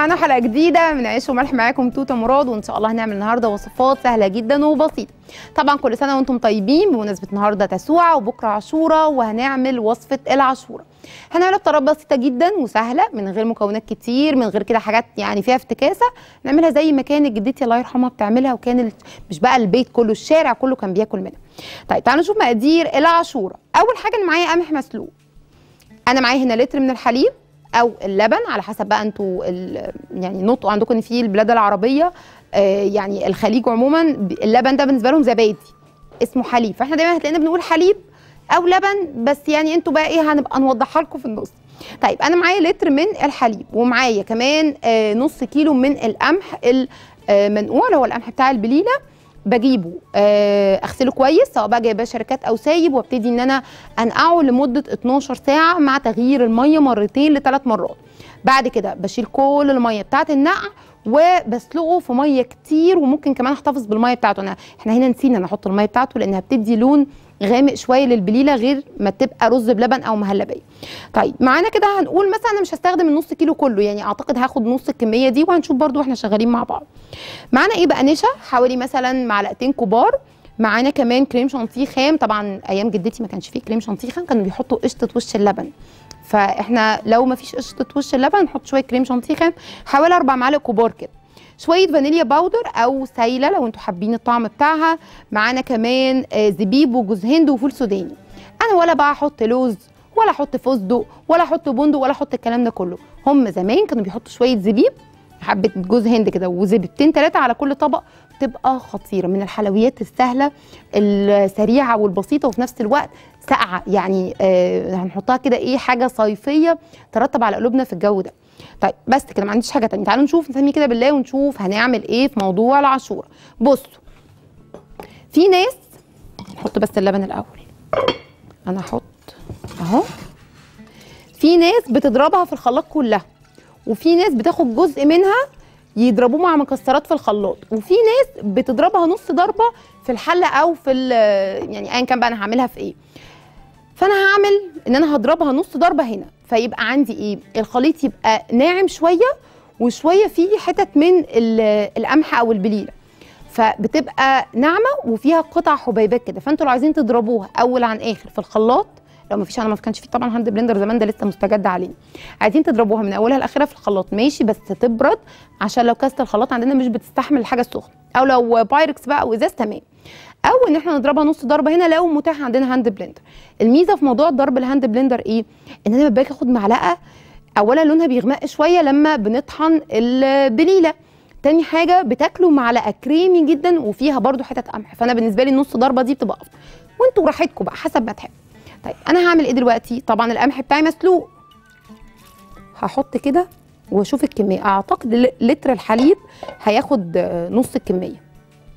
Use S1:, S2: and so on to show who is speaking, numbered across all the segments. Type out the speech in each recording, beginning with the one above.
S1: معانا حلقه جديده من عيش وملح معاكم توته مراد وان شاء الله هنعمل النهارده وصفات سهله جدا وبسيطه طبعا كل سنه وانتم طيبين بمناسبه النهارده تسوعه وبكره عاشوره وهنعمل وصفه العاشوره هنعملها بطريقه بسيطه جدا وسهله من غير مكونات كتير من غير كده حاجات يعني فيها افتكاسه نعملها زي ما كانت جدتي الله يرحمها بتعملها وكان مش بقى البيت كله الشارع كله كان بياكل منها طيب تعالوا نشوف مقادير العاشوره اول حاجه انا معايا قمح مسلوق انا معايا هنا لتر من الحليب او اللبن على حسب بقى انتوا يعني نطقوا عندكم ان في البلاد العربيه آه يعني الخليج عموما اللبن ده بالنسبه لهم زبادي اسمه حليب فاحنا دايما هتلاقينا بنقول حليب او لبن بس يعني انتوا بقى ايه هنبقى نوضحها لكم في النص طيب انا معايا لتر من الحليب ومعايا كمان آه نص كيلو من القمح المنقوع اللي هو القمح بتاع البليله بجيبه اغسله كويس سواء بقى جايباه شركات او سايب وابتدي ان انا انقعه لمده 12 ساعه مع تغيير الميه مرتين لثلاث مرات بعد كده بشيل كل الميه بتاعه النقع وبسلقه في ميه كتير وممكن كمان احتفظ بالميه بتاعته انا احنا هنا نسينا نحط الميه بتاعته لانها بتدي لون غامق شويه للبليله غير ما تبقى رز بلبن او مهلبيه طيب معانا كده هنقول مثلا انا مش هستخدم النص كيلو كله يعني اعتقد هاخد نص الكميه دي وهنشوف برده واحنا شغالين مع بعض معانا ايه بقى نشا حوالي مثلا معلقتين كبار معانا كمان كريم شانتيه خام طبعا ايام جدتي ما كانش فيه كريم شانتيه خام كانوا بيحطوا قشطه وش اللبن فاحنا لو ما فيش قشطه وش اللبن نحط شويه كريم شانتيه خام حوالي اربع معالق كبار كده شويه فانيليا باودر او سايله لو انتوا حابين الطعم بتاعها معانا كمان زبيب وجوز هند وفول سوداني انا ولا بقى احط لوز ولا احط فستق ولا احط بندق ولا احط الكلام ده كله هم زمان كانوا بيحطوا شويه زبيب حبه جوز هند كده وزبيبتين ثلاثه على كل طبق تبقى خطيره من الحلويات السهله السريعه والبسيطه وفي نفس الوقت ساقعه يعني آه هنحطها كده ايه حاجه صيفيه ترتب على قلوبنا في الجو ده طيب بس كده ما عنديش حاجه تانية تعالوا نشوف نسمي كده بالله ونشوف هنعمل ايه في موضوع العاشوره بصوا في ناس نحط بس اللبن الاول انا هحط اهو في ناس بتضربها في الخلاط كلها وفي ناس بتاخد جزء منها يضربوه مع مكسرات في الخلاط وفي ناس بتضربها نص ضربه في الحله او في يعني ايا كان بقى انا هعملها في ايه فانا هعمل ان انا هضربها نص ضربه هنا فيبقى عندي ايه الخليط يبقى ناعم شويه وشويه فيه حتت من القمح او البليله فبتبقى ناعمه وفيها قطع حبيبات كده فانتوا لو عايزين تضربوها اول عن اخر في الخلاط لو ما فيش انا ما كانش في طبعا هاند بلندر زمان ده لسه مستجد علينا عايزين تضربوها من اولها لاخرها في الخلاط ماشي بس تبرد عشان لو كاسه الخلاط عندنا مش بتستحمل الحاجه السخنه او لو بايركس بقى او ازاز تمام او ان احنا نضربها نص ضربه هنا لو متاح عندنا هاند بلندر الميزه في موضوع ضرب الهاند بلندر ايه ان انا باجي اخد معلقه اولا لونها بيغمق شويه لما بنطحن البليله تاني حاجه بتاكلوا معلقه كريمي جدا وفيها برده حتت قمح فانا بالنسبه لي النص ضربه دي بتبقى افضل وانتوا براحتكم بقى حسب ما تحبوا طيب انا هعمل ايه دلوقتي طبعا القمح بتاعي مسلوق هحط كده واشوف الكميه اعتقد لتر الحليب هياخد نص الكميه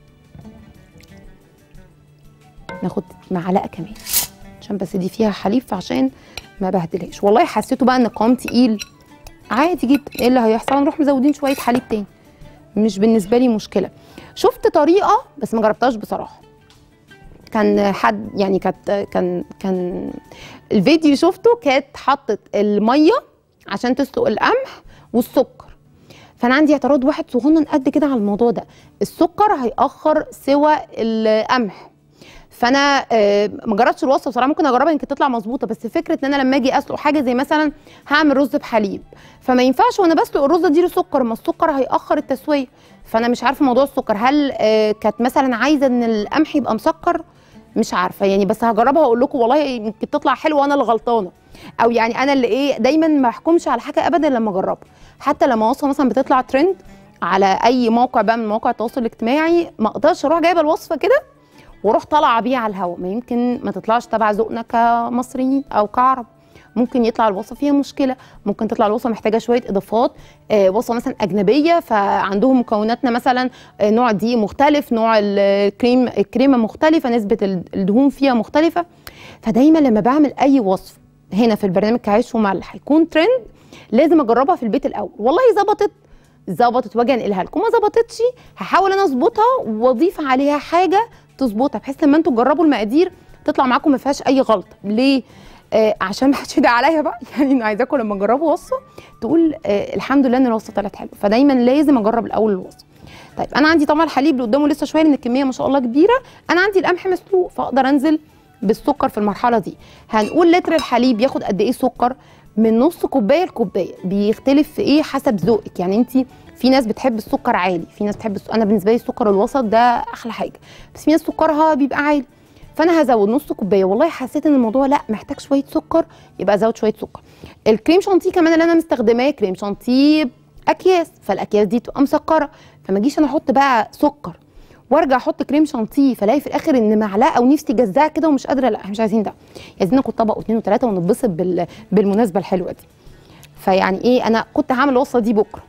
S1: ناخد معلقه كمان عشان بس دي فيها حليب فعشان ما بهدلهاش والله حسيته بقى ان القوام تقيل عادي جدا ايه اللي هيحصل نروح مزودين شويه حليب تاني مش بالنسبه لي مشكله شفت طريقه بس ما جربتهاش بصراحه كان حد يعني كانت كان كان الفيديو شفته كانت حطت الميه عشان تسلق القمح والسكر فانا عندي اعتراض واحد صغنن قد كده على الموضوع ده السكر هيأخر سوى القمح فانا آه ما جربتش الوصفه بصراحه ممكن اجربها يمكن تطلع مظبوطه بس فكره ان انا لما اجي اسلق حاجه زي مثلا هعمل رز بحليب فما ينفعش وانا بسلق الرز اديله سكر ما السكر هيأخر التسويه فانا مش عارفه موضوع السكر هل آه كانت مثلا عايزه ان القمح يبقى مسكر مش عارفه يعني بس هجربها واقول لكم والله يمكن تطلع حلوه وانا اللي غلطانه او يعني انا اللي ايه دايما ما احكمش على حاجه ابدا لما اجربها حتى لما وصفه مثلا بتطلع ترند على اي موقع بقى من مواقع التواصل الاجتماعي ما اقدرش اروح جايبه الوصفه كده واروح طالعه بيها على الهواء ما يمكن ما تطلعش تبع ذوقنا كمصريين او كعرب ممكن يطلع الوصفه فيها مشكله ممكن تطلع الوصفه محتاجه شويه اضافات آه وصفه مثلا اجنبيه فعندهم مكوناتنا مثلا آه نوع دقيق مختلف نوع الكريم الكريمه مختلفه نسبه الدهون فيها مختلفه فدايما لما بعمل اي وصفه هنا في البرنامج كعيش وملح هيكون ترند لازم اجربها في البيت الاول والله ظبطت ظبطت واجي انقلها لكم ما ظبطتش هحاول انا اظبطها واضيف عليها حاجه تظبطها بحيث لما انتوا تجربوا المقادير تطلع معاكم ما فيهاش اي غلطه ليه آه عشان ما حدش يدعي عليا بقى يعني انا عايزاكم لما تجربوا وصفه تقول آه الحمد لله ان الوصفه طلعت حلوه فدايما لازم اجرب الاول الوصفه طيب انا عندي طبعا الحليب اللي قدامه لسه شويه لان الكميه ما شاء الله كبيره انا عندي القمح مسلوق فاقدر انزل بالسكر في المرحله دي هنقول لتر الحليب ياخد قد ايه سكر من نص كوبايه لكوبايه بيختلف في ايه حسب ذوقك يعني انت في ناس بتحب السكر عالي في ناس بتحب السكر. انا بالنسبه لي السكر الوسط ده احلى حاجه بس في ناس سكرها بيبقى عالي فانا هزود نص كوبايه والله حسيت ان الموضوع لا محتاج شويه سكر يبقى ازود شويه سكر الكريم شانتيه كمان اللي انا مستخدماه كريم شانتيه اكياس فالاكياس دي تبقى مسكره فما اجيش انا احط بقى سكر وارجع احط كريم شانتيه فالاقي في الاخر ان معلقه ونفسي جزاها كده ومش قادره لا احنا مش عايزين ده عايزين ناخد طبق واثنين وثلاثه ونتبسط بال... بالمناسبه الحلوه دي فيعني ايه انا كنت هعمل الوصفه دي بكره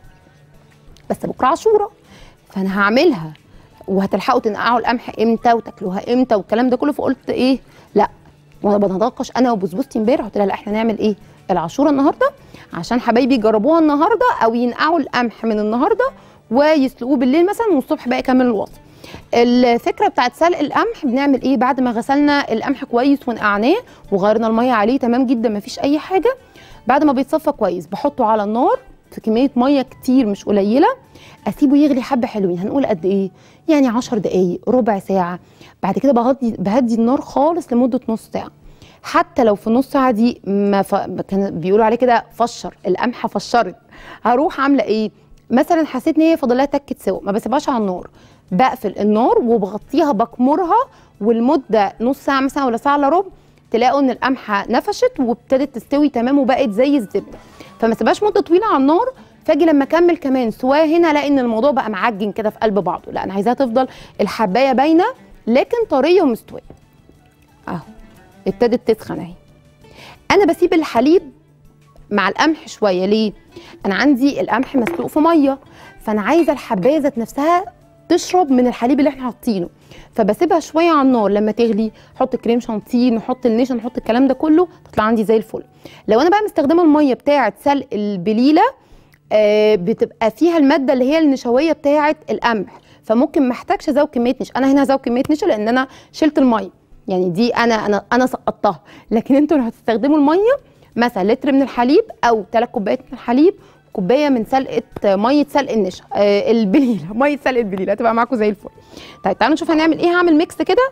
S1: بس بكره عاشوره فانا هعملها وهتلحقوا تنقعوا القمح امتى وتاكلوها امتى والكلام ده كله فقلت ايه لا وانا بتناقش انا وبسبوستي امبارح قلت لها لا احنا نعمل ايه العاشوره النهارده عشان حبايبي يجربوها النهارده او ينقعوا القمح من النهارده ويسلقوه بالليل مثلا والصبح بقى يكمل الوصفه الفكره بتاعت سلق القمح بنعمل ايه بعد ما غسلنا القمح كويس ونقعناه وغيرنا الميه عليه تمام جدا مفيش اي حاجه بعد ما بيتصفى كويس بحطه على النار في كميه ميه كتير مش قليله اسيبه يغلي حبه حلوين هنقول قد ايه يعني 10 دقايق ربع ساعه بعد كده بهدي بهدي النار خالص لمده نص ساعه حتى لو في النص ساعه دي ما ف... كان بيقولوا عليه كده فشر القمحه فشرت هروح عامله ايه مثلا حسيت ان هي فاضل لها تكه سوا ما بسيبهاش على النار بقفل النار وبغطيها بكمرها والمده نص ساعه مثلا ولا ساعه الا ربع تلاقوا ان القمحه نفشت وابتدت تستوي تمام وبقت زي الزبده فما سيبهاش مده طويله على النار فاجي لما اكمل كمان سواها هنا الاقي ان الموضوع بقى معجن كده في قلب بعضه لا انا عايزاها تفضل الحبايه باينه لكن طريه ومستويه اهو ابتدت تسخن اهي انا بسيب الحليب مع القمح شويه ليه انا عندي القمح مسلوق في ميه فانا عايزه الحبايه ذات نفسها تشرب من الحليب اللي احنا حاطينه فبسيبها شويه على النار لما تغلي نحط كريم شانتيه نحط النشا نحط الكلام ده كله تطلع عندي زي الفل لو انا بقى مستخدمه الميه بتاعه سلق البليله آه بتبقى فيها الماده اللي هي النشويه بتاعه القمح فممكن ما احتاجش ازود كميه نشا انا هنا هزود كميه نشا لان انا شلت الميه يعني دي انا انا انا سقطتها لكن انتوا لو هتستخدموا الميه مثلا لتر من الحليب او 3 كوبايات من الحليب كوبايه من سلقه ميه سلق النشا آه البليله ميه سلق البليله هتبقى معاكم زي الفل طيب تعالوا نشوف هنعمل ايه هعمل ميكس كده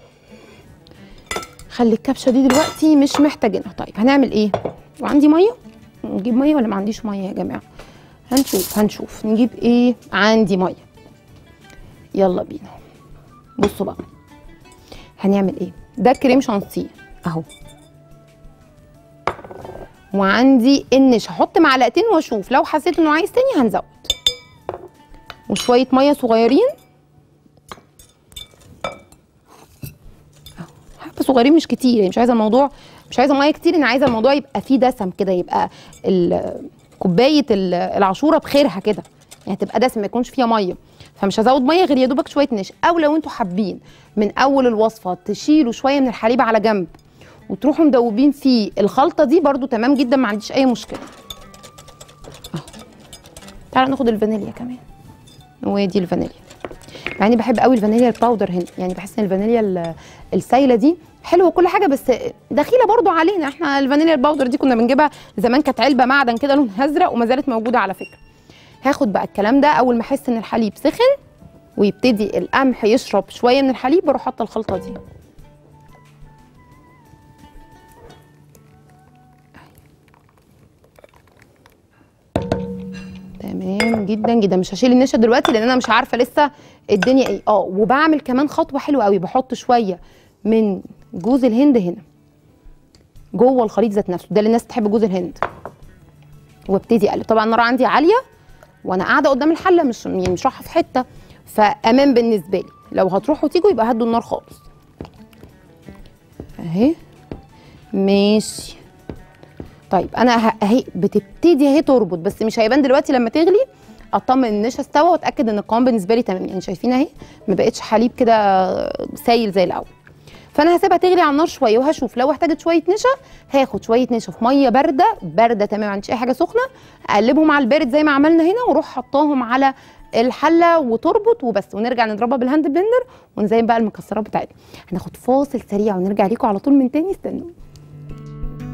S1: خلي الكبشه دي دلوقتي مش محتاجينها طيب هنعمل ايه وعندي ميه نجيب ميه ولا ما عنديش ميه يا جماعه هنشوف هنشوف نجيب ايه عندي ميه يلا بينا بصوا بقى هنعمل ايه ده كريم شانتيه اهو وعندي النشا هحط معلقتين واشوف لو حسيت انه عايز تاني هنزود وشويه ميه صغيرين حبه صغيرين مش كتير يعني مش عايزه الموضوع مش عايزه ميه كتير انا عايزه الموضوع يبقى فيه دسم كده يبقى كوبايه العاشوره بخيرها كده يعني تبقى دسم ما يكونش فيها ميه فمش هزود ميه غير يا دوبك شويه نشا او لو انتوا حابين من اول الوصفه تشيلوا شويه من الحليب على جنب وتروحوا مدوبين فيه الخلطه دي برده تمام جدا ما عنديش اي مشكله اهو تعالوا ناخد الفانيليا كمان ودي الفانيليا مع اني بحب قوي الفانيليا الباودر هنا يعني بحس ان الفانيليا السايله دي حلوه وكل حاجه بس دخيله برضو علينا احنا الفانيليا الباودر دي كنا بنجيبها زمان كانت علبه معدن كده لونها ازرق وما زالت موجوده على فكره هاخد بقى الكلام ده اول ما احس ان الحليب سخن ويبتدي القمح يشرب شويه من الحليب بروح حاطه الخلطه دي تمام جدا جدا مش هشيل النشا دلوقتي لان انا مش عارفه لسه الدنيا ايه اه وبعمل كمان خطوه حلوه قوي بحط شويه من جوز الهند هنا جوه الخليط ذات نفسه ده اللي الناس تحب جوز الهند وابتدي اقلب طبعا النار عندي عاليه وانا قاعده قدام الحله مش يعني مش رايحه في حته فامان بالنسبه لي لو هتروحوا تيجوا يبقى هدوا النار خالص اهي ماشي طيب انا اهي بتبتدي اهي تربط بس مش هيبان دلوقتي لما تغلي اطمن النشا استوى واتاكد ان القوام بالنسبه لي تمام يعني شايفين اهي ما بقتش حليب كده سايل زي الاول فانا هسيبها تغلي على النار شويه وهشوف لو احتاجت شويه نشا هاخد شويه نشا في ميه بارده بارده تمام ما عنديش اي حاجه سخنه اقلبهم على البارد زي ما عملنا هنا واروح حطاهم على الحله وتربط وبس ونرجع نضربها بالهاند بلندر ونزين بقى المكسرات بتاعتنا هناخد فاصل سريع ونرجع لكم على طول من تاني استنوا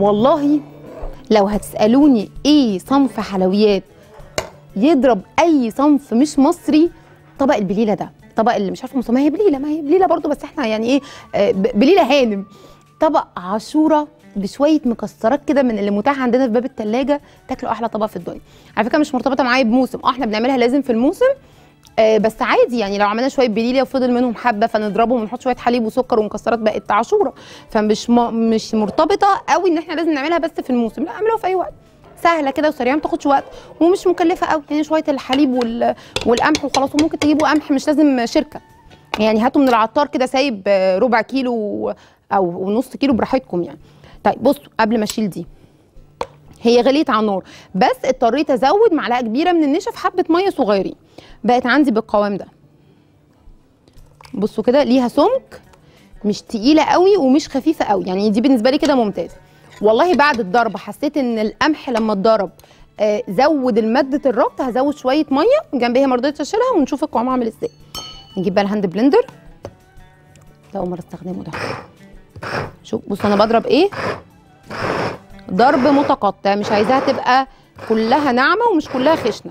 S1: والله لو هتسالوني ايه صنف حلويات يضرب اي صنف مش مصري طبق البليله ده طبق اللي مش عارفه مسماها هي بليله ما هي بليله برضو بس احنا يعني ايه آه، ب- بليله هانم طبق عاشوره بشويه مكسرات كده من اللي متاح عندنا في باب التلاجة تاكلوا احلى طبق في الدنيا على فكره مش مرتبطه معايا بموسم اه احنا بنعملها لازم في الموسم آه بس عادي يعني لو عملنا شويه بليله وفضل منهم حبه فنضربهم ونحط شويه حليب وسكر ومكسرات بقت عاشوره فمش م... مش مرتبطه قوي ان احنا لازم نعملها بس في الموسم لا اعملوها في اي وقت سهله كده وسريعه ما تاخدش وقت ومش مكلفه قوي يعني شويه الحليب وال... والقمح وخلاص وممكن تجيبوا قمح مش لازم شركه يعني هاتوا من العطار كده سايب آه، ربع كيلو او نص كيلو براحتكم يعني طيب بصوا قبل ما اشيل دي هي غليت على النار بس اضطريت ازود معلقه كبيره من النشا في حبه ميه صغيرين بقت عندي بالقوام ده بصوا كده ليها سمك مش تقيله قوي ومش خفيفه قوي يعني دي بالنسبه لي كده ممتاز والله بعد الضرب حسيت ان القمح لما اتضرب آه زود الماده الربط هزود شويه ميه جنبيها ما رضيتش اشيلها ونشوف القوام عامل ازاي نجيب بقى الهاند بلندر ده اول مره استخدمه ده شوف بص انا بضرب ايه ضرب متقطع مش عايزاها تبقى كلها ناعمه ومش كلها خشنه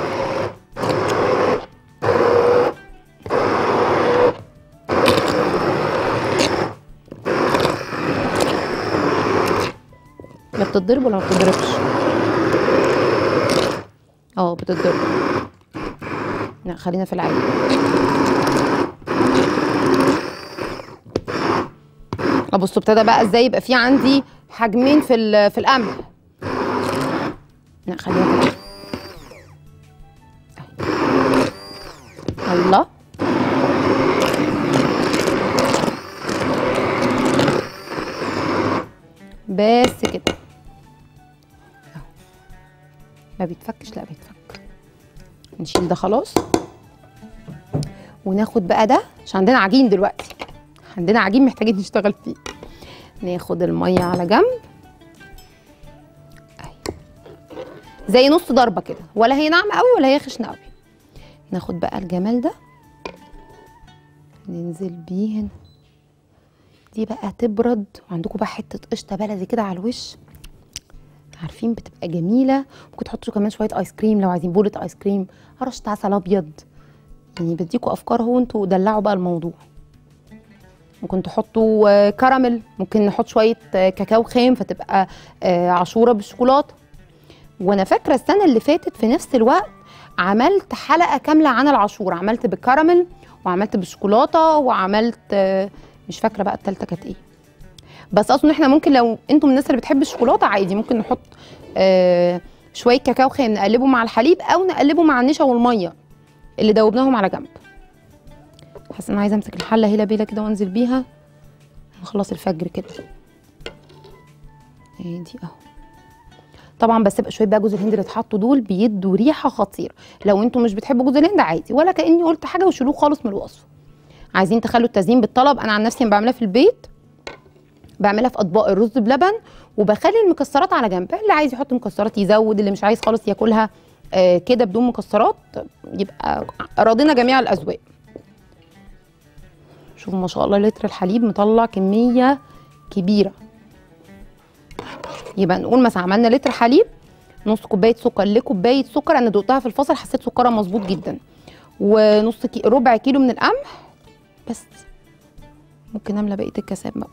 S1: لا بتتضرب ولا ما بتتضربش اه بتتضرب لا خلينا في العادي ابص ابتدى بقى ازاي يبقى في عندي حجمين في ال- في القمح لا خليها كده أهي. الله بس كده أهو. ما بيتفكش لا بيتفك نشيل ده خلاص وناخد بقى ده عشان عندنا عجين دلوقتي عندنا عجين محتاجين نشتغل فيه ناخد الميه على جنب أهي. زي نص ضربه كده ولا هي ناعمه قوي ولا هي خشنه قوي ناخد بقى الجمال ده ننزل بيه هنا دي بقى تبرد وعندكم بقى حته قشطه بلدي كده على الوش عارفين بتبقى جميله ممكن تحطوا كمان شويه ايس كريم لو عايزين بوله ايس كريم رشه عسل ابيض يعني بديكوا افكار اهو انتوا دلعوا بقى الموضوع ممكن تحطوا آه، كراميل ممكن نحط شويه آه، كاكاو خام فتبقى آه، عاشوره بالشوكولاته وانا فاكره السنه اللي فاتت في نفس الوقت عملت حلقه كامله عن العاشوره عملت بالكراميل وعملت بالشوكولاته وعملت آه، مش فاكره بقى التالتة كانت ايه بس اصلا احنا ممكن لو انتم من الناس اللي بتحب الشوكولاته عادي ممكن نحط آه شويه كاكاو خام نقلبه مع الحليب او نقلبه مع النشا والميه اللي دوبناهم على جنب حاسه ان انا عايزه امسك الحله هيلا بيلا كده وانزل بيها نخلص الفجر كده اهي دي اهو طبعا بس يبقى شويه بقى جوز الهند اللي اتحطوا دول بيدوا ريحه خطيره لو انتم مش بتحبوا جوز الهند عادي ولا كاني قلت حاجه وشيلوه خالص من الوصفه عايزين تخلوا التزيين بالطلب انا عن نفسي بعملها في البيت بعملها في اطباق الرز بلبن وبخلي المكسرات على جنب اللي عايز يحط مكسرات يزود اللي مش عايز خالص ياكلها آه كده بدون مكسرات يبقى راضينا جميع الاذواق شوفوا ما شاء الله لتر الحليب مطلع كميه كبيره يبقى نقول مثلا عملنا لتر حليب نص كوبايه سكر لكوبايه سكر انا دقتها في الفصل حسيت سكرها مظبوط جدا ونص كي... ربع كيلو من القمح بس ممكن املى بقيه الكاسات بقى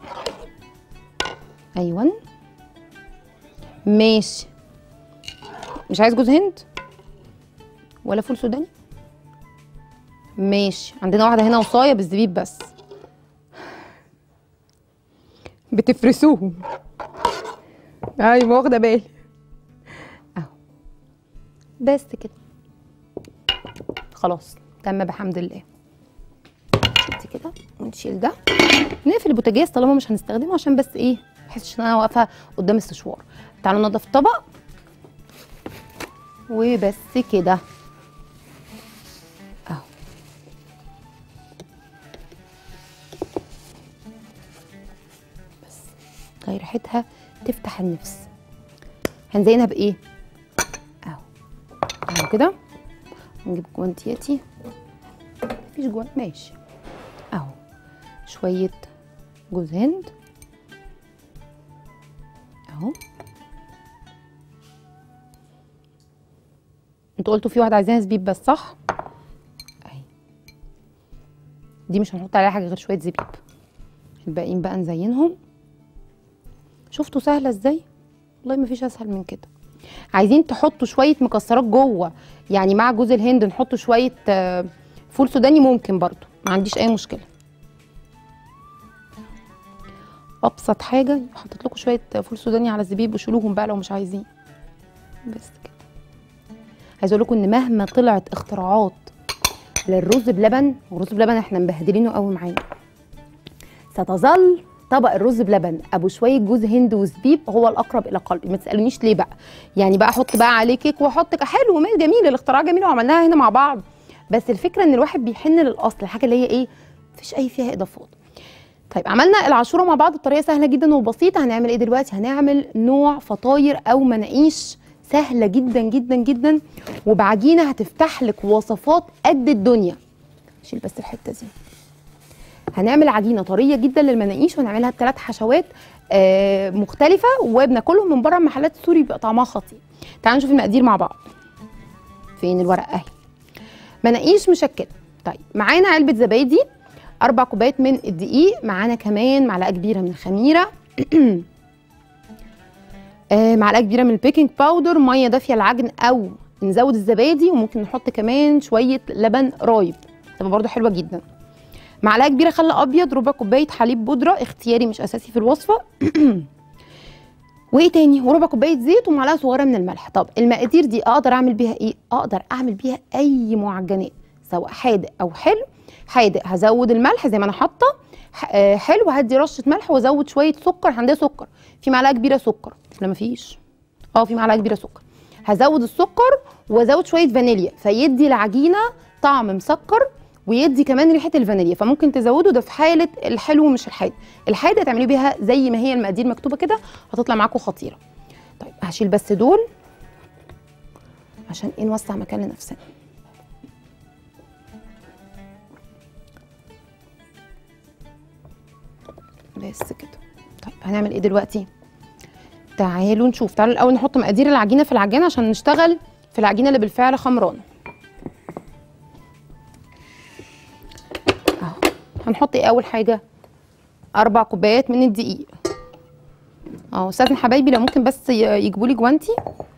S1: ايوه ماشي مش عايز جوز هند ولا فول سوداني ماشي عندنا واحده هنا وصايه بالزبيب بس بتفرسوهم ايوه واخده بالي اهو بس كده خلاص تم بحمد الله دي كده ونشيل ده نقفل البوتاجاز طالما مش هنستخدمه عشان بس ايه محسش ان انا واقفه قدام السشوار تعالوا ننضف الطبق وبس كده اهو بس تلاقي ريحتها تفتح النفس هنزينها بايه اهو اهو كده نجيب جوانتياتي مفيش جوان ماشي اهو شويه جوز هند اهو اهو انتوا قلتوا في واحده عايزاها زبيب بس صح اهي دي مش هنحط عليها حاجه غير شويه زبيب الباقيين بقى نزينهم شفتوا سهله ازاي والله ما فيش اسهل من كده عايزين تحطوا شويه مكسرات جوه يعني مع جوز الهند نحط شويه آه، فول سوداني ممكن برضو ما عنديش اي مشكله ابسط حاجه حطيت لكم شويه فول سوداني على الزبيب وشيلوهم بقى لو مش عايزين بس كده عايزه اقول لكم ان مهما طلعت اختراعات للرز بلبن والرز بلبن احنا مبهدلينه قوي معانا ستظل طبق الرز بلبن ابو شويه جوز هند وزبيب هو الاقرب الى قلبي ما تسالونيش ليه بقى يعني بقى احط بقى عليه كيك واحط ك- حلو ما- جميل الاختراع جميل وعملناها هنا مع بعض بس الفكره ان الواحد بيحن للاصل الحاجه اللي هي ايه مفيش اي فيها اضافات طيب عملنا العاشوره مع بعض بطريقه سهله جدا وبسيطه هنعمل ايه دلوقتي هنعمل نوع فطاير او مناقيش سهله جدا جدا جدا وبعجينه هتفتح لك وصفات قد الدنيا شيل بس الحته دي هنعمل عجينه طريه جدا للمناقيش وهنعملها بثلاث حشوات آه مختلفه وبناكلهم من بره المحلات السوري بيبقى طعمها خطير تعالوا نشوف المقادير مع بعض فين الورق اهي مناقيش مشكله طيب معانا علبه زبادي اربع كوبايات من الدقيق معانا كمان معلقه كبيره من الخميره آه، معلقه كبيره من البيكنج باودر ميه دافيه العجن او نزود الزبادي وممكن نحط كمان شويه لبن رايب تبقى برده حلوه جدا معلقه كبيره خل ابيض ربع كوبايه حليب بودره اختياري مش اساسي في الوصفه وايه تاني وربع كوبايه زيت ومعلقه صغيره من الملح طب المقادير دي اقدر اعمل بيها ايه اقدر اعمل بيها اي معجنات سواء حادق او حلو حادق هزود الملح زي ما انا حاطه ح- آه، حلو هدي رشه ملح وازود شويه سكر عندي سكر في معلقه كبيره سكر لا مفيش اه في معلقه كبيره سكر هزود السكر وازود شويه فانيليا فيدي العجينه طعم مسكر ويدي كمان ريحه الفانيليا فممكن تزودوا ده في حاله الحلو مش الحادق الحادق تعملي بيها زي ما هي المقادير مكتوبه كده هتطلع معاكم خطيره طيب هشيل بس دول عشان ايه نوسع مكان لنفسنا بس كده طيب هنعمل ايه دلوقتي تعالوا نشوف تعالوا الاول نحط مقادير العجينه في العجينه عشان نشتغل في العجينه اللي بالفعل خمرانه اهو هنحط ايه اول حاجه اربع كوبايات من الدقيق اهو استاذن حبايبي لو ممكن بس يجيبوا لي جوانتي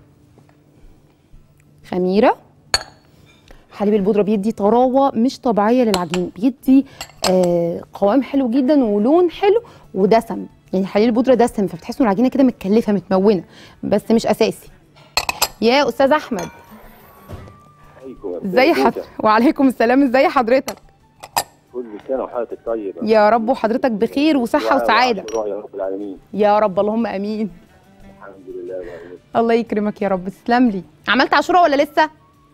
S1: خميره حليب البودره بيدي طراوه مش طبيعيه للعجين بيدي آه قوام حلو جدا ولون حلو ودسم يعني حليب البودره دسم فبتحسوا ان العجينه كده متكلفه متمونه بس مش اساسي يا استاذ احمد
S2: عليكم
S1: ازي حضرتك وعليكم السلام ازي حضرتك
S2: كل سنه وحضرتك طيبه
S1: يا رب وحضرتك بخير وصحه وسعاده
S2: وعافية يا رب العالمين
S1: يا رب اللهم امين
S2: الحمد لله والله.
S1: الله يكرمك يا رب تسلم لي عملت عاشوره ولا لسه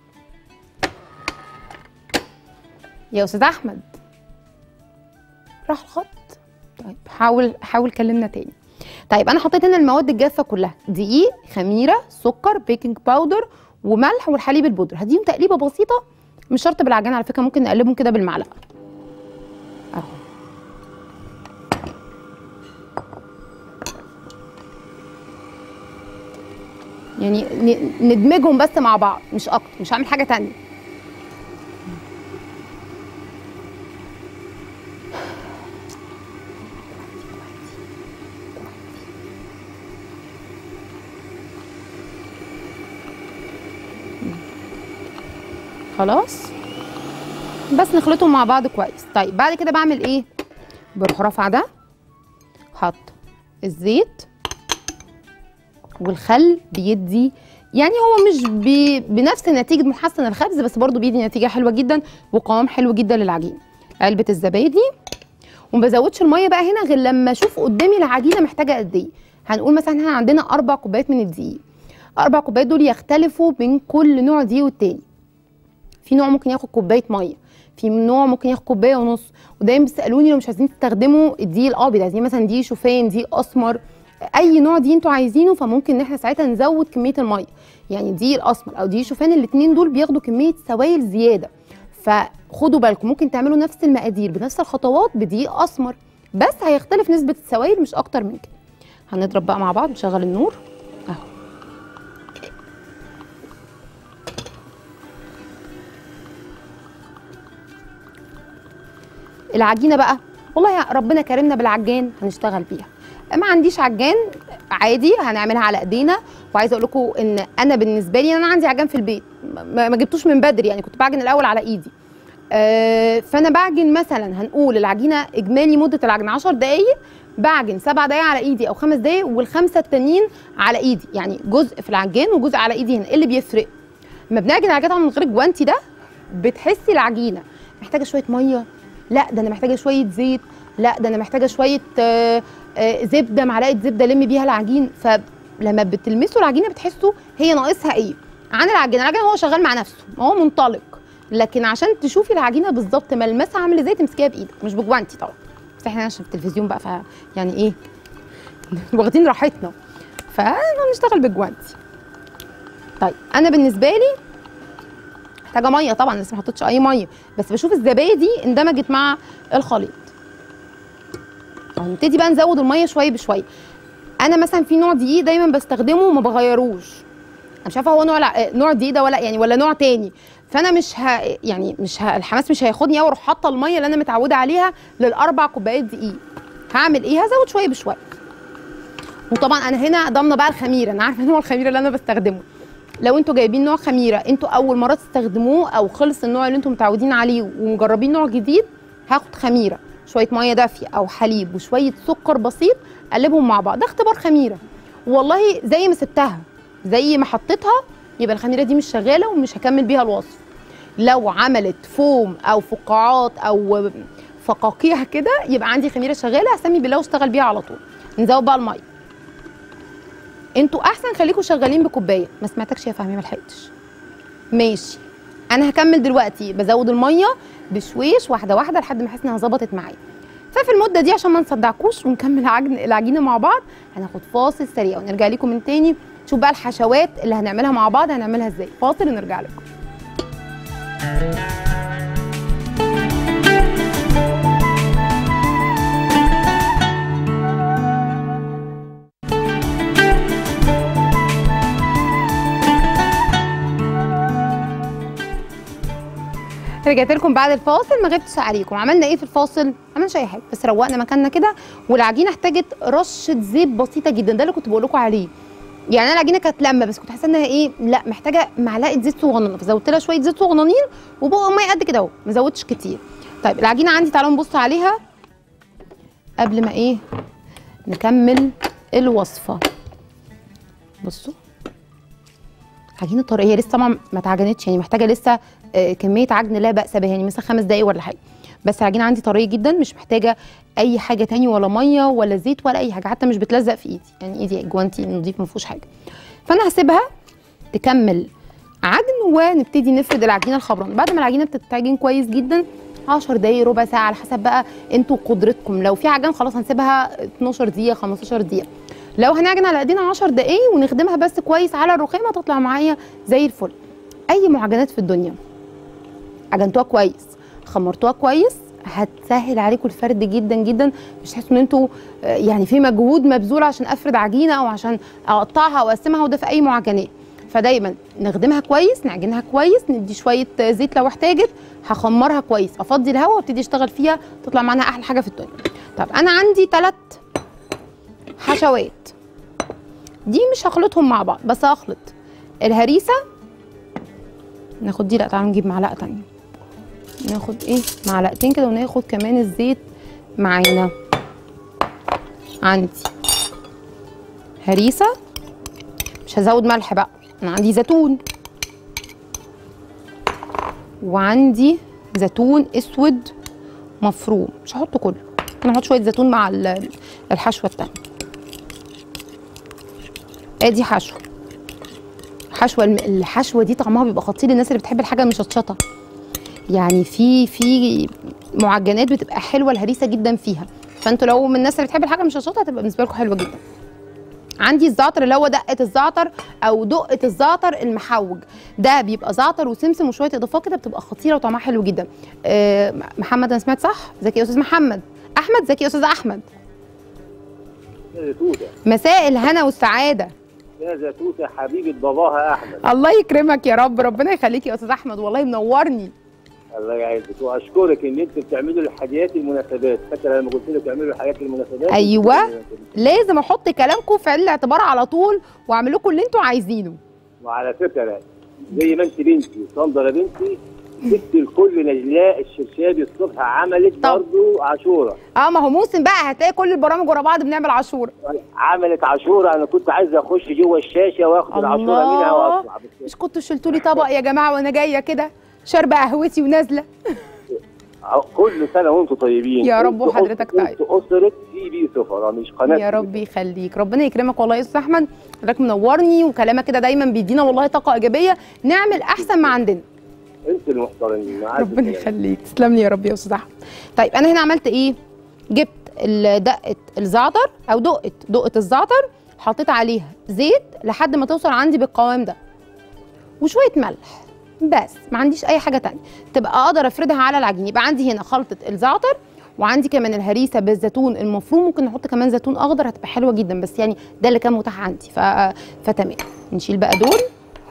S1: يا استاذ احمد راح الخط طيب حاول حاول كلمنا تاني طيب انا حطيت هنا المواد الجافه كلها دقيق خميره سكر بيكنج باودر وملح والحليب البودر هديهم تقليبه بسيطه مش شرط بالعجان على فكره ممكن نقلبهم كده بالمعلقه اهو يعني ن- ندمجهم بس مع بعض مش اكتر مش هعمل حاجه تانية خلاص بس نخلطهم مع بعض كويس طيب بعد كده بعمل ايه بروح رافعه ده حط الزيت والخل بيدي يعني هو مش بي بنفس نتيجه محسن الخبز بس برضو بيدي نتيجه حلوه جدا وقوام حلو جدا للعجين علبه الزبادي وما بزودش الميه بقى هنا غير لما اشوف قدامي العجينه محتاجه قد ايه هنقول مثلا احنا عندنا اربع كوبايات من الدقيق اربع كوبايات دول يختلفوا بين كل نوع دقيق والتاني في نوع ممكن ياخد كوبايه ميه في نوع ممكن ياخد كوبايه ونص ودايما بيسالوني لو مش عايزين تستخدموا الدقيق الابيض عايزين مثلا دقيق شوفان ديق اسمر اي نوع دقيق انتوا عايزينه فممكن ان احنا ساعتها نزود كميه الميه يعني الدقيق الاسمر او دقيق شوفان الاثنين دول بياخدوا كميه سوائل زياده فخدوا بالكم ممكن تعملوا نفس المقادير بنفس الخطوات بدقيق اسمر بس هيختلف نسبه السوائل مش اكتر من كده هنضرب بقى مع بعض نشغل النور اهو العجينه بقى والله يا ربنا كرمنا بالعجان هنشتغل بيها ما عنديش عجان عادي هنعملها على ايدينا وعايزه اقول لكم ان انا بالنسبه لي انا عندي عجان في البيت ما, ما جبتوش من بدري يعني كنت بعجن الاول على ايدي آه فانا بعجن مثلا هنقول العجينه اجمالي مده العجن 10 دقائق بعجن سبع دقايق على ايدي او خمس دقايق والخمسه التانيين على ايدي يعني جزء في العجان وجزء على ايدي هنا ايه اللي بيفرق لما بنعجن العجينه من غير الجوانتي ده بتحسي العجينه محتاجه شويه ميه لا ده انا محتاجه شويه زيت لا ده انا محتاجه شويه آه آه زبده معلقه زبده لم بيها العجين فلما بتلمسوا العجينه بتحسوا هي ناقصها ايه عن العجينه العجينه هو شغال مع نفسه هو منطلق لكن عشان تشوفي العجينه بالظبط ملمسها عامل ازاي تمسكيها بايدك مش بجوانتي طبعا بس احنا عشان في التلفزيون بقى ف يعني ايه واخدين راحتنا فهنشتغل بالجوانتي طيب انا بالنسبه لي محتاجه ميه طبعا لسه ما حطيتش اي ميه بس بشوف الزبادي اندمجت مع الخليط هنبتدي بقى نزود الميه شويه بشويه انا مثلا في نوع دقيق دايما بستخدمه وما بغيروش انا مش عارفه هو نوع نوع دقيق ده ولا يعني ولا نوع تاني فانا مش ه... يعني مش ه... الحماس مش هياخدني قوي اروح حاطه الميه اللي انا متعوده عليها للاربع كوبايات دقيق هعمل ايه هزود شويه بشويه وطبعا انا هنا ضامنه بقى الخميره انا عارفه نوع الخميره اللي انا بستخدمه لو انتوا جايبين نوع خميره انتوا اول مره تستخدموه او خلص النوع اللي انتوا متعودين عليه ومجربين نوع جديد هاخد خميره شويه ميه دافيه او حليب وشويه سكر بسيط اقلبهم مع بعض ده اختبار خميره والله زي ما سبتها زي ما حطيتها يبقى الخميره دي مش شغاله ومش هكمل بيها الوصف لو عملت فوم او فقاعات او فقاقيع كده يبقى عندي خميره شغاله هسمي بالله واشتغل بيها على طول نزود بقى الميه انتوا احسن خليكم شغالين بكوبايه ما سمعتكش يا فهمي ما لحقتش ماشي انا هكمل دلوقتي بزود الميه بشويش واحده واحده لحد ما احس انها ظبطت معايا ففي المده دي عشان ما نصدعكوش ونكمل عجن العجينه مع بعض هناخد فاصل سريع ونرجع لكم من تاني نشوف بقى الحشوات اللي هنعملها مع بعض هنعملها ازاي فاصل ونرجع لكم رجعت لكم بعد الفاصل ما غبتش عليكم عملنا ايه في الفاصل ما عملناش اي حاجه بس روقنا مكاننا كده والعجينه احتاجت رشه زيت بسيطه جدا ده اللي كنت بقول لكم عليه يعني انا العجينه كانت لمه بس كنت حاسه انها ايه لا محتاجه معلقه زيت صغننه فزودت لها شويه زيت صغننين وبقى ميه قد كده اهو ما زودتش كتير طيب العجينه عندي تعالوا نبص عليها قبل ما ايه نكمل الوصفه بصوا عجينه طريه هي لسه طبعا ما اتعجنتش يعني محتاجه لسه آه، كميه عجن لا باس بها يعني مثلا خمس دقايق ولا حاجه بس العجينه عندي طريه جدا مش محتاجه اي حاجه تاني ولا ميه ولا زيت ولا اي حاجه حتى مش بتلزق في ايدي يعني ايدي جوانتي نضيف ما فيهوش حاجه فانا هسيبها تكمل عجن ونبتدي نفرد العجينه الخضراء بعد ما العجينه بتتعجن كويس جدا 10 دقايق ربع ساعه على حسب بقى انتوا قدرتكم لو في عجان خلاص هنسيبها 12 دقيقه 15 دقيقه لو هنعجن على ايدينا 10 دقايق ونخدمها بس كويس على الرخامه تطلع معايا زي الفل اي معجنات في الدنيا عجنتوها كويس خمرتوها كويس هتسهل عليكم الفرد جدا جدا مش تحسوا ان انتوا آه، يعني في مجهود مبذول عشان افرد عجينه او عشان اقطعها او اقسمها وده في اي معجنات فدايما نخدمها كويس نعجنها كويس ندي شويه آه، زيت لو احتاجت هخمرها كويس افضي الهواء وابتدي اشتغل فيها تطلع معانا احلى حاجه في الدنيا طب انا عندي ثلاث حشوات دي مش هخلطهم مع بعض بس هخلط الهريسه ناخد دي لا تعالوا نجيب معلقه تانية ناخد ايه معلقتين كده وناخد كمان الزيت معانا عندي هريسه مش هزود ملح بقى انا عندي زيتون وعندي زيتون اسود مفروم مش هحطه كله انا هحط شويه زيتون مع ال- الحشوه التانية ادي حشو حشوه الم- الحشوه دي طعمها بيبقى خطير للناس اللي بتحب الحاجه المشطشطه يعني في في معجنات بتبقى حلوه الهريسه جدا فيها فانتوا لو من الناس اللي بتحب الحاجه المشطشطه هتبقى بالنسبه لكم حلوه جدا عندي الزعتر اللي هو دقه الزعتر او دقه الزعتر المحوج ده بيبقى زعتر وسمسم وشويه اضافات كده بتبقى خطيره وطعمها حلو جدا أه محمد انا سمعت صح زكي يا استاذ محمد احمد زكي يا استاذ احمد
S2: استاذه توته
S1: مساء الهنا والسعاده
S2: استاذه توته حبيبه باباها احمد
S1: الله يكرمك يا رب ربنا يخليك يا استاذ احمد والله منورني
S2: الله يعزك واشكرك ان انت بتعملوا الحاجات المناسبات فاكره لما قلت لك تعملوا الحاجات المناسبات
S1: أيوة. لازم احط كلامكم في عين الاعتبار على طول واعمل لكم اللي انتوا عايزينه
S2: وعلى فكره زي ما انت بنتي صندره بنتي ست الكل نجلاء الشرشابي الصبح عملت
S1: طب.
S2: برضه عاشوره
S1: اه ما هو موسم بقى هتلاقي كل البرامج ورا بعض بنعمل عاشوره
S2: عملت عاشوره انا كنت عايز اخش جوه الشاشه واخد العاشوره
S1: الله.
S2: منها واطلع بس
S1: مش كنتوا شلتوا لي طبق يا جماعه وانا جايه كده شاربه قهوتي ونازله
S2: كل سنه وانتم طيبين
S1: يا رب
S2: انتوا
S1: وحضرتك
S2: أس-
S1: طيب.
S2: انتوا اسره سي بي سفره مش قناه
S1: يا رب يخليك ربنا يكرمك والله يا استاذ احمد حضرتك منورني وكلامك كده دايما بيدينا والله طاقه ايجابيه نعمل احسن ما عندنا
S2: انتوا المحترمين معاك
S1: ربنا
S2: الكلام.
S1: يخليك تسلم لي يا رب يا استاذ احمد طيب انا هنا عملت ايه جبت ال- دقه الزعتر او دقه دقه الزعتر حطيت عليها زيت لحد ما توصل عندي بالقوام ده وشويه ملح بس ما عنديش اي حاجه تانية تبقى اقدر افردها على العجين يبقى عندي هنا خلطه الزعتر وعندي كمان الهريسه بالزيتون المفروم ممكن نحط كمان زيتون اخضر هتبقى حلوه جدا بس يعني ده اللي كان متاح عندي ف... فتمام نشيل بقى دول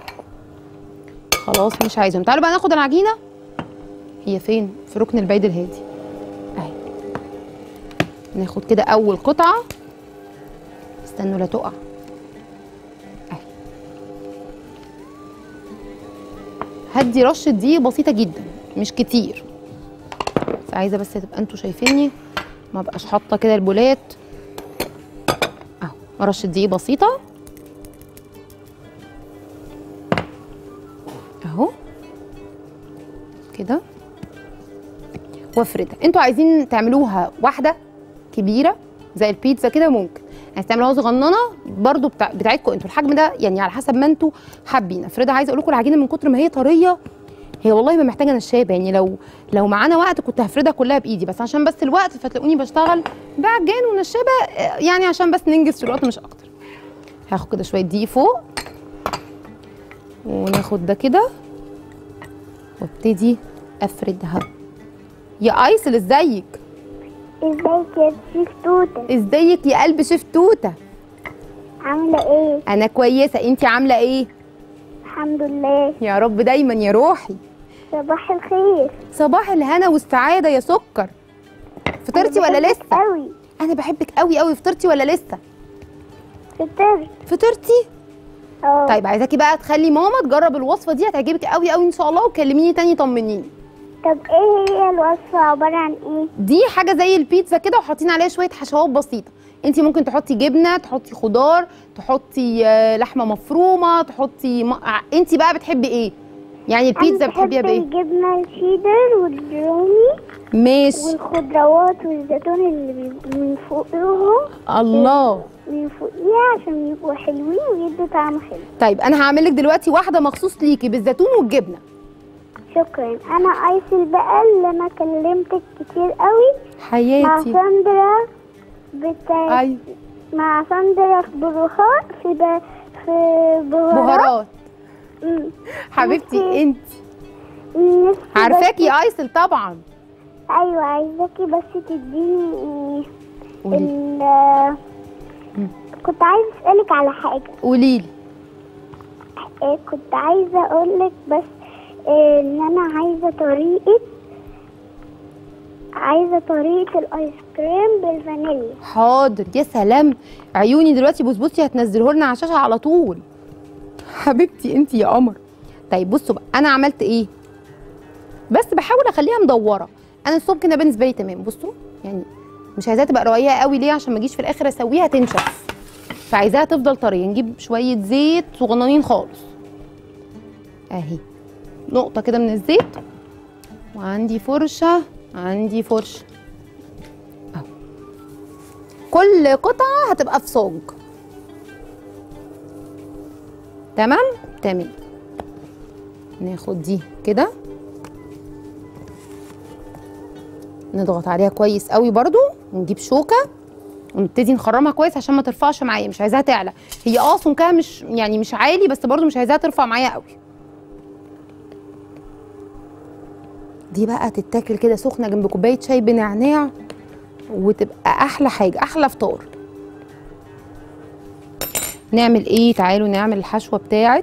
S1: خلاص مش عايزهم تعالوا بقى ناخد العجينه هي فين في ركن البيد الهادي اهي ناخد كده اول قطعه استنوا لا تقع اهي هدي رشه دي بسيطه جدا مش كتير بس عايزه بس تبقى انتوا شايفيني ما بقاش حاطه كده البولات اهو رشه دي بسيطه اهو كده وافردها انتوا عايزين تعملوها واحده كبيره زي البيتزا كده ممكن عايز تعملوها صغننه برضو بتاع بتاعتكم انتوا الحجم ده يعني على حسب ما انتوا حابين افردها عايزه اقول لكم العجينه من كتر ما هي طريه هي والله ما محتاجه نشابه يعني لو لو معانا وقت كنت هفردها كلها بايدي بس عشان بس الوقت فتلاقوني بشتغل بعجان ونشابه آه، يعني عشان بس ننجز في الوقت مش اكتر هاخد كده شويه دقيق فوق وناخد ده كده وابتدي افردها يا ايسل ازيك
S3: ازيك يا شيف توتة
S1: ازيك يا قلب شيف توته
S3: عاملة ايه؟
S1: انا كويسه انتي عامله ايه
S3: الحمد لله
S1: يا رب دايما يا روحي
S3: صباح الخير
S1: صباح الهنا والسعاده يا سكر فطرتي ولا
S3: بحبك
S1: لسه
S3: قوي
S1: انا بحبك قوي قوي فطرتي ولا لسه
S3: فطرت
S1: فطرتي
S3: اه
S1: طيب عايزاكي بقى تخلي ماما تجرب الوصفه دي هتعجبك قوي قوي ان شاء الله وكلميني تاني طمنيني
S3: طب ايه هي الوصفة عبارة عن ايه؟
S1: دي حاجه زي البيتزا كده وحاطين عليها شويه حشوات بسيطه انت ممكن تحطي جبنه تحطي خضار تحطي آه، لحمه مفرومه تحطي م... انت بقى بتحبي ايه يعني البيتزا
S3: أنا
S1: بتحبيها
S3: بحب
S1: بايه
S3: الجبنة الشيدر والرومي
S1: ماشي
S3: والخضروات والزيتون اللي بيبقوا من فوقهم
S1: الله
S3: من فوقيها عشان يبقوا حلوين ويدوا طعم حلو
S1: طيب انا هعمل لك دلوقتي واحده مخصوص ليكي بالزيتون والجبنه
S3: شكرا انا ايسل بقى اللي انا كلمتك كتير قوي مع
S1: حياتي
S3: ساندرا بتاع
S1: ايوه
S3: مع ساندرا في بروخاء في ب... في بهارات
S1: بهارات
S3: مم.
S1: حبيبتي
S3: نفسي-
S1: انت
S3: نفسي
S1: عارفاكي
S3: بس-
S1: يا ايسل طبعا
S3: ايوه عايزاكي بس تديني
S1: قولي
S3: ال
S1: مم.
S3: كنت عايزه اسالك على حاجه
S1: قولي لي
S3: إيه كنت عايزه اقولك بس إيه ان انا عايزه طريقه عايزه طريقه الايس كريم بالفانيليا
S1: حاضر يا سلام عيوني دلوقتي بصبصي هتنزله لنا على الشاشه على طول حبيبتي انت يا قمر طيب بصوا بقى انا عملت ايه بس بحاول اخليها مدوره انا الصبح كده بالنسبه لي تمام بصوا يعني مش عايزاها تبقى رقيقه قوي ليه عشان ما اجيش في الاخر اسويها تنشف فعايزاها تفضل طريه نجيب شويه زيت صغننين خالص اهي نقطه كده من الزيت وعندي فرشه عندي فرشه كل قطعة هتبقى في صاج تمام تمام ناخد دي كده نضغط عليها كويس قوي برضو ونجيب شوكة ونبتدي نخرمها كويس عشان ما ترفعش معايا مش عايزاها تعلى هي اه سمكها مش يعني مش عالي بس برضو مش عايزاها ترفع معايا قوي دي بقى تتاكل كده سخنه جنب كوبايه شاي بنعناع وتبقى احلى حاجه احلى فطار نعمل ايه تعالوا نعمل الحشوه بتاعت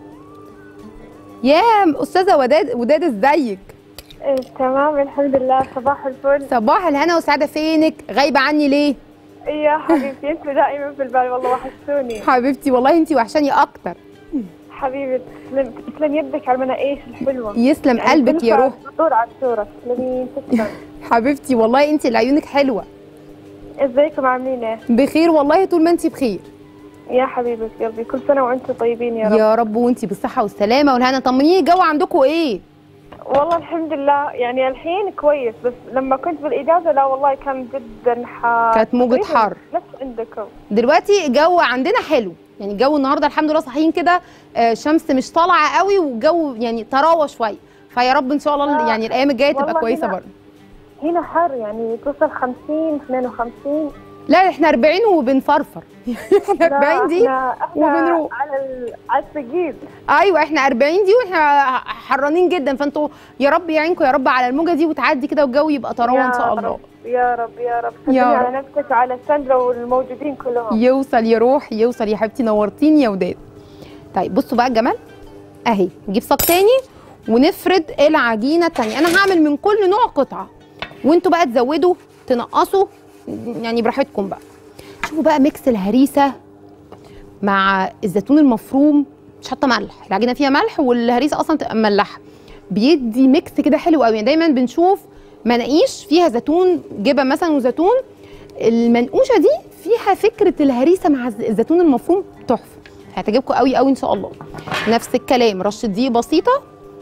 S1: يا استاذه وداد وداد ازيك
S4: إيه تمام الحمد لله صباح الفل
S1: صباح الهنا وسعاده فينك غايبه عني ليه
S4: إيه يا حبيبتي انتوا دائما في البال والله وحشتوني
S1: حبيبتي والله انتي وحشاني اكتر
S4: حبيبي تسلم تسلم يدك على المناقيش الحلوه
S1: يسلم
S4: يعني
S1: قلبك يا
S4: تنفع
S1: روح
S4: الفطور على الصوره تسلمي تسلم
S1: حبيبتي والله انتي اللي عيونك حلوه
S4: ازيكم عاملين ايه؟
S1: بخير والله طول ما انتي بخير
S4: يا حبيبه قلبي كل سنه وانتم طيبين يا رب
S1: يا رب وانتي بالصحه والسلامه والهنا طمنيني الجو عندكم ايه
S4: والله الحمد لله يعني الحين كويس بس لما كنت بالاجازه لا والله كان جدا حار
S1: كانت موجة
S4: تقريباً
S1: حر.
S4: نفس عندكم
S1: دلوقتي الجو عندنا حلو يعني الجو النهارده الحمد لله صاحيين كده آه، شمس مش طالعه قوي والجو يعني طراوه شويه فيا رب ان شاء الله
S4: آه،
S1: يعني الايام الجايه تبقى
S4: والله
S1: كويسه
S4: هنا-
S1: برضه
S4: هنا حر يعني توصل 50 52
S1: لا احنا 40 وبنفرفر احنا 40 دي
S4: احنا احنا
S1: وبنروح.
S4: على ال... على الثقيل
S1: ايوه احنا 40 دي واحنا حرانين جدا فانتوا يا رب يعينكم يا رب على الموجه دي وتعدي كده والجو يبقى طراوه ان شاء الله
S4: رب يا رب يا رب
S1: يا
S4: سلمي
S1: رب.
S4: على نفسك وعلى ساندرا والموجودين كلهم
S1: يوصل يا روح يوصل يا حبيبتي نورتيني يا وداد طيب بصوا بقى الجمال اهي نجيب صاج تاني ونفرد العجينه التانيه انا هعمل من كل نوع قطعه وانتوا بقى تزودوا تنقصوا يعني براحتكم بقى شوفوا بقى ميكس الهريسه مع الزيتون المفروم مش حاطه ملح العجينه فيها ملح والهريسه اصلا تبقى مملحه بيدي ميكس كده حلو قوي يعني دايما بنشوف مناقيش فيها زيتون جبن مثلا وزيتون المنقوشه دي فيها فكره الهريسه مع الز- الزيتون المفروم تحفه هتعجبكم قوي قوي ان شاء الله نفس الكلام رشه دقيق بسيطه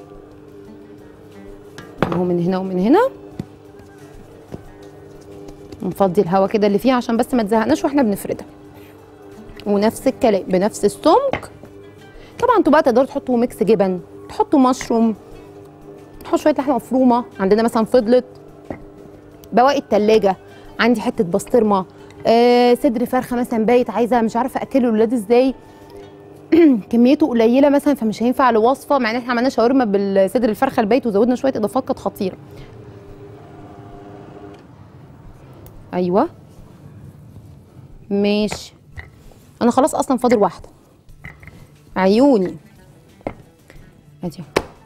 S1: اهو من هنا ومن هنا نفضي الهواء كده اللي فيها عشان بس ما تزهقناش واحنا بنفردها ونفس الكلام بنفس السمك طبعا انتوا بقى تقدروا تحطوا ميكس جبن تحطوا مشروم تحطوا شويه لحمه مفرومه عندنا مثلا فضلت بواقي التلاجة عندي حته بسطرمه آه صدر فرخه مثلا بايت عايزه مش عارفه اكله الولاد ازاي كميته قليله مثلا فمش هينفع لوصفه مع ان احنا عملنا شاورما بالصدر الفرخه البايت وزودنا شويه اضافات كانت خطيره ايوه ماشي انا خلاص اصلا فاضل واحده عيوني ادي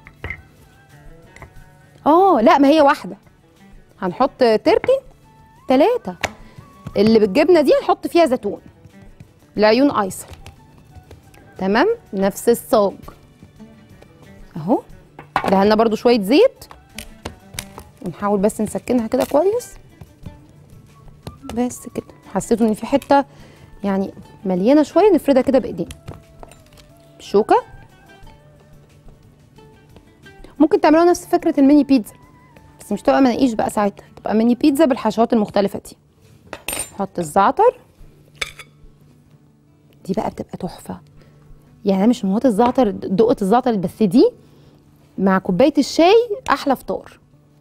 S1: اه لا ما هي واحده هنحط تركي ثلاثة اللي بالجبنة دي هنحط فيها زيتون العيون ايسر تمام نفس الصاج اهو دهنا برضو شوية زيت ونحاول بس نسكنها كده كويس بس كده حسيتوا ان في حتة يعني مليانة شوية نفردها كده بايدينا بشوكة ممكن تعملوها نفس فكرة الميني بيتزا بس مش تبقى مناقيش بقى ساعتها تبقى ميني بيتزا بالحشوات المختلفة دي نحط الزعتر دي بقى بتبقى تحفة يعني انا مش من هواة الزعتر دقة الزعتر بس دي مع كوباية الشاي أحلى فطار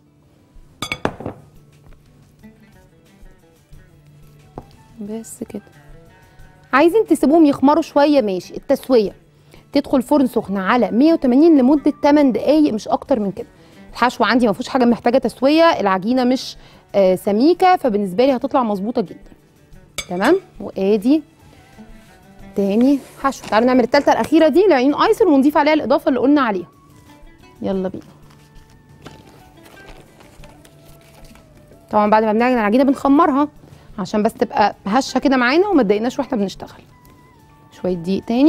S1: بس كده عايزين تسيبوهم يخمروا شوية ماشي التسوية تدخل فرن سخن على 180 لمدة 8 دقايق مش أكتر من كده الحشو عندي ما فيهوش حاجة محتاجة تسوية العجينة مش آه سميكة فبالنسبة لي هتطلع مظبوطة جدا تمام وادي تاني حشو تعالوا نعمل التالتة الأخيرة دي لعيون أيسر ونضيف عليها الإضافة اللي قلنا عليها يلا بينا طبعا بعد ما بنعجن العجينة بنخمرها عشان بس تبقى هشة كده معانا وما تضايقناش واحنا بنشتغل شوية دقيق تاني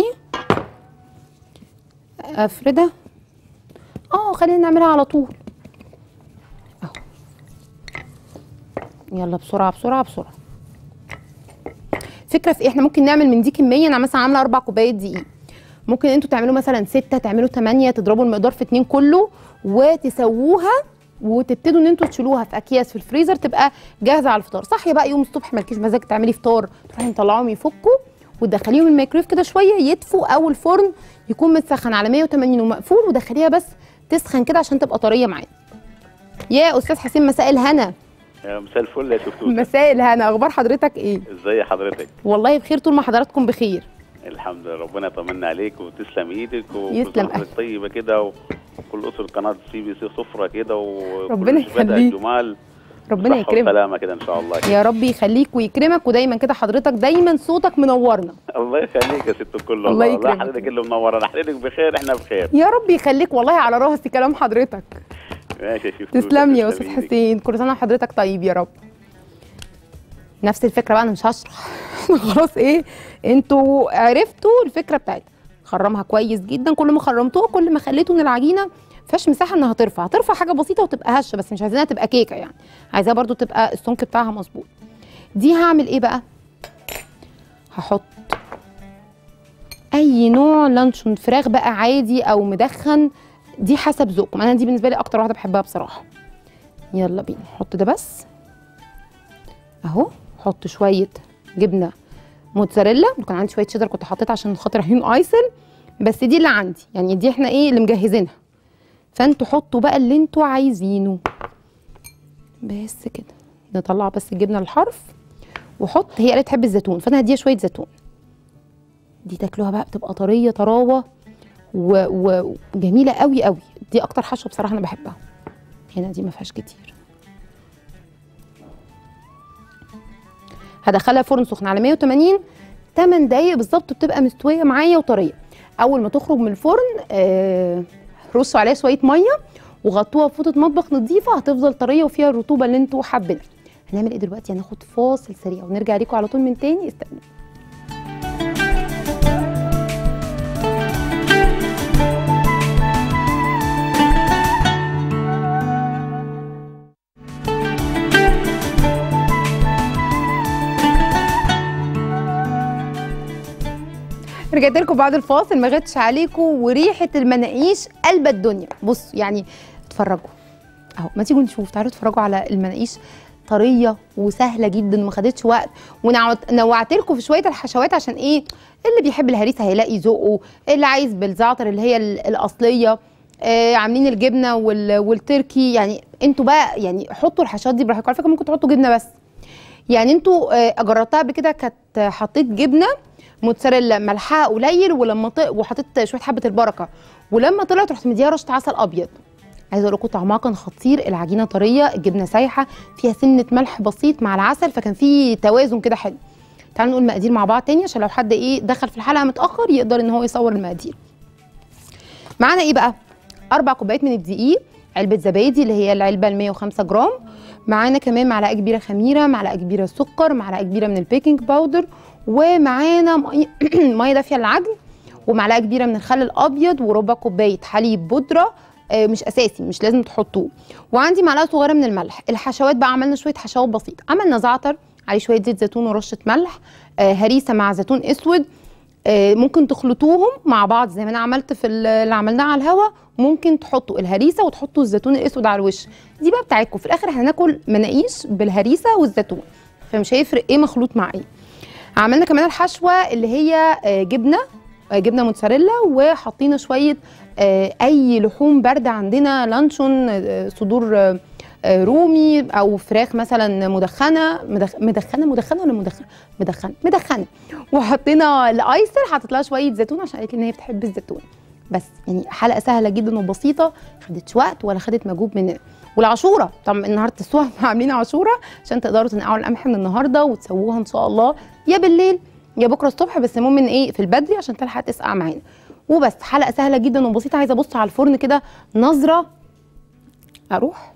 S1: افردها اه خلينا نعملها على طول اهو يلا بسرعة بسرعة بسرعة فكره في ايه احنا ممكن نعمل من دي كميه انا مثلا عامله اربع كوبايات دقيق ممكن انتوا تعملوا مثلا ستة تعملوا تمانية تضربوا المقدار في اتنين كله وتسووها وتبتدوا ان انتوا تشيلوها في اكياس في الفريزر تبقى جاهزه على الفطار صحيه بقى يوم الصبح مالكيش مزاج تعملي فطار تروحي مطلعاهم يفكوا وتدخليهم الميكرويف كده شويه يدفوا او الفرن يكون متسخن على 180 ومقفول ودخليها بس تسخن كده عشان تبقى طريه معانا يا استاذ حسين مساء الهنا
S5: يا مساء الفل يا شفتوت
S1: مساء الهنا اخبار حضرتك ايه
S5: ازاي حضرتك
S1: والله بخير طول ما حضراتكم بخير
S5: الحمد لله ربنا يطمنا عليك وتسلم ايدك
S1: يسلم
S5: وكل
S1: قلبك.
S5: طيبه كده وكل اسره قناه سي بي سي صفرة كده و
S1: ربنا
S5: وكل شباب
S1: يخليك.
S5: الجمال
S1: ربنا
S5: صحة
S1: يكرمك
S5: وسلامة كده ان شاء الله كده.
S1: يا رب يخليك ويكرمك ودايما كده حضرتك دايما صوتك منورنا
S5: الله يخليك يا ست الكل
S1: الله
S5: والله
S1: يكرمك.
S5: والله حضرتك اللي منورة حضرتك بخير احنا بخير
S1: يا رب يخليك والله على راسي كلام حضرتك
S5: ماشي يا شيف
S1: تسلم لي يا استاذ
S5: تسلمي لي.
S1: حسين كل سنه وحضرتك طيب يا رب نفس الفكره بقى انا مش هشرح خلاص ايه انتوا عرفتوا الفكره بتاعتها خرمها كويس جدا كل ما خرمتوها كل ما خليته من العجينه فيهاش مساحه انها ترفع هترفع حاجه بسيطه وتبقى هشه بس مش عايزينها تبقى كيكه يعني عايزاها برضو تبقى السمك بتاعها مظبوط دي هعمل ايه بقى هحط اي نوع لانشون فراخ بقى عادي او مدخن دي حسب ذوقكم انا دي بالنسبه لي اكتر واحده بحبها بصراحه يلا بينا نحط ده بس اهو حط شويه جبنه موتزاريلا كان عندي شويه شيدر كنت حطيتها عشان خاطر عيون ايسل بس دي اللي عندي يعني دي احنا ايه اللي مجهزينها فانتوا حطوا بقى اللي انتوا عايزينه بس كده نطلع بس الجبنه الحرف وحط هي قالت تحب الزيتون فانا هديها شويه زيتون دي تاكلوها بقى بتبقى طريه طراوه و- وجميله قوي قوي دي اكتر حشوه بصراحه انا بحبها هنا دي ما فيهاش كتير هدخلها فرن سخن على 180 8 دقايق بالظبط بتبقى مستويه معايا وطريه اول ما تخرج من الفرن آه رصوا عليها شويه ميه وغطوها بفوطه مطبخ نظيفه هتفضل طريه وفيها الرطوبه اللي انتوا حابينها هنعمل ايه دلوقتي هناخد فاصل سريع ونرجع لكم على طول من تاني استنوا رجعت لكم بعد الفاصل ما غتش عليكم وريحه المناقيش قلب الدنيا بصوا يعني اتفرجوا اهو ما تيجوا نشوف تعالوا اتفرجوا على المناقيش طريه وسهله جدا وما خدتش وقت ونوعت لكم في شويه الحشوات عشان ايه اللي بيحب الهريسه هيلاقي ذوقه اللي عايز بالزعتر اللي هي ال- الاصليه آه عاملين الجبنه وال- والتركي يعني انتوا بقى يعني حطوا الحشوات دي براحتكم على فكره ممكن تحطوا جبنه بس يعني انتوا آه، جربتها قبل كده كانت حطيت جبنه موتزاريلا ملحها قليل ولما ط... وحطيت شويه حبه البركه ولما طلعت رحت مديها رشه عسل ابيض عايزه اقول لكم طعمها كان خطير العجينه طريه الجبنه سايحه فيها سنه ملح بسيط مع العسل فكان في توازن كده حلو تعالوا نقول مقادير مع بعض تاني عشان لو حد ايه دخل في الحلقه متاخر يقدر ان هو يصور المقادير معانا ايه بقى اربع كوبايات من الدقيق علبه زبادي اللي هي العلبه ال 105 جرام معانا كمان معلقه كبيره خميره معلقه كبيره سكر معلقه كبيره من البيكنج باودر ومعانا مي- ميه دافيه للعجن ومعلقه كبيره من الخل الابيض وربع كوبايه حليب بودره آه، مش اساسي مش لازم تحطوه وعندي معلقه صغيره من الملح الحشوات بقى عملنا شويه حشوات بسيطه عملنا زعتر عليه شويه زيت زيتون ورشه ملح آه، هريسه مع زيتون اسود آه، ممكن تخلطوهم مع بعض زي ما انا عملت في ال- اللي عملناه على الهوا ممكن تحطوا الهريسه وتحطوا الزيتون الاسود على الوش دي بقى بتاعتكم في الاخر هناكل مناقيش بالهريسه والزيتون فمش هيفرق ايه مخلوط مع ايه عملنا كمان الحشوه اللي هي آه، جبنه آه، جبنه موتزاريلا وحطينا شويه آه، اي لحوم بارده عندنا لانشون آه، صدور آه، آه، رومي او فراخ مثلا مدخنه مدخ- مدخنه مدخنه ولا مدخنه مدخنه مدخنه وحطينا الايسر حطيت لها شويه زيتون عشان قالت لي ان هي بتحب الزيتون بس يعني حلقه سهله جدا وبسيطه خدتش وقت ولا خدت مجهود مننا والعاشوره طبعا النهارده السوا عاملين عاشوره عشان تقدروا تنقعوا القمح من النهارده وتسووها ان شاء الله يا بالليل يا بكره الصبح بس المهم ان ايه في البدري عشان تلحق تسقع معانا وبس حلقه سهله جدا وبسيطه عايزه ابص على الفرن كده نظره اروح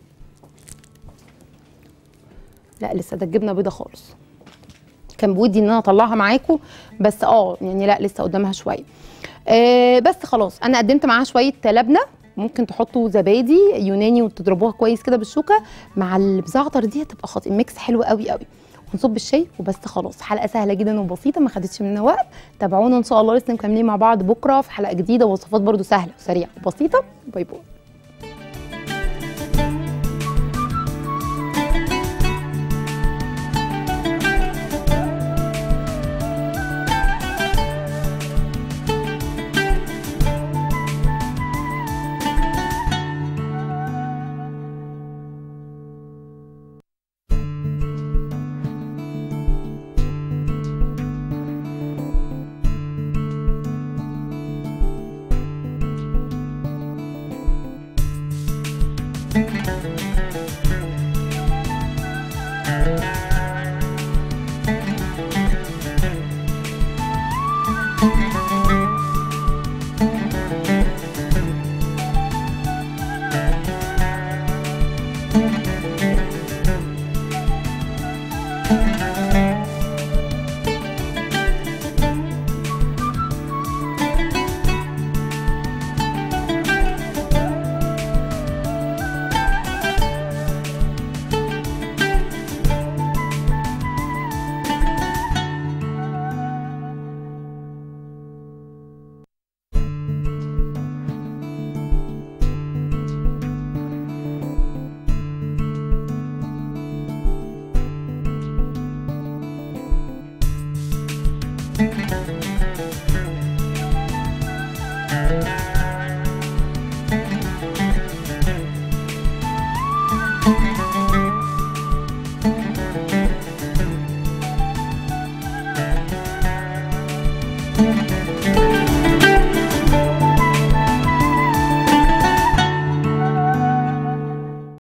S1: لا لسه ده الجبنه بيضه خالص كان بودي ان انا اطلعها معاكم بس اه يعني لا لسه قدامها شويه آه بس خلاص انا قدمت معاها شويه لبنه ممكن تحطوا زبادي يوناني وتضربوها كويس كده بالشوكه مع الزعتر دي هتبقى خطير ميكس حلو قوي قوي ونصب الشاي وبس خلاص حلقه سهله جدا وبسيطه ما خدتش مننا وقت تابعونا ان شاء الله لسه مكملين مع بعض بكره في حلقه جديده ووصفات برضو سهله وسريعه وبسيطه باي باي